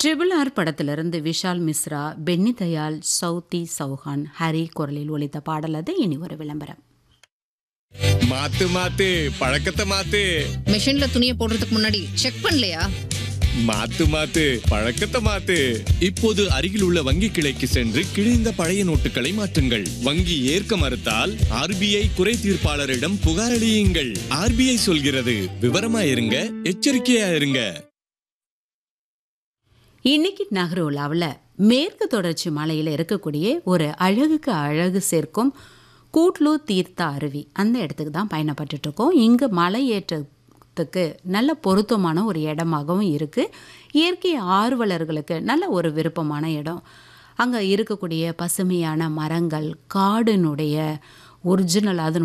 triple R படத்திலிருந்து விஷால் மிஸ்ரா பென்னி தயாள் சௌத்தி சௌஹான் ஹரி குரலில் ஒலித்த பாடல் அது இனி ஒரு விளம்பரம் மாத்து மாத்து பழக்கத்தை மாத்து மிஷின்ல துணியை போடுறதுக்கு முன்னாடி செக் பண்ணலையா மாத்து மாத்து பழக்கத்தை மாத்து இப்போது அருகில் உள்ள வங்கி கிளைக்கு சென்று கிழிந்த பழைய நோட்டுகளை மாற்றுங்கள் வங்கி ஏற்க மறுத்தால் ஆர்பிஐ குறை தீர்ப்பாளரிடம் புகார் அளியுங்கள் ஆர்பிஐ சொல்கிறது விவரமா இருங்க எச்சரிக்கையா இருங்க இன்னைக்கு நகரோலாவில் மேற்கு தொடர்ச்சி மலையில் இருக்கக்கூடிய ஒரு அழகுக்கு அழகு சேர்க்கும் கூட்லூர் தீர்த்த அருவி அந்த இடத்துக்கு தான் பயணப்பட்டுட்டு இருக்கோம் இங்கு மலை ஏற்றத்துக்கு நல்ல பொருத்தமான ஒரு இடமாகவும் இருக்குது இயற்கை ஆர்வலர்களுக்கு நல்ல ஒரு விருப்பமான இடம் அங்கே இருக்கக்கூடிய பசுமையான மரங்கள் காடினுடைய ஒரிஜினல் அதனுடைய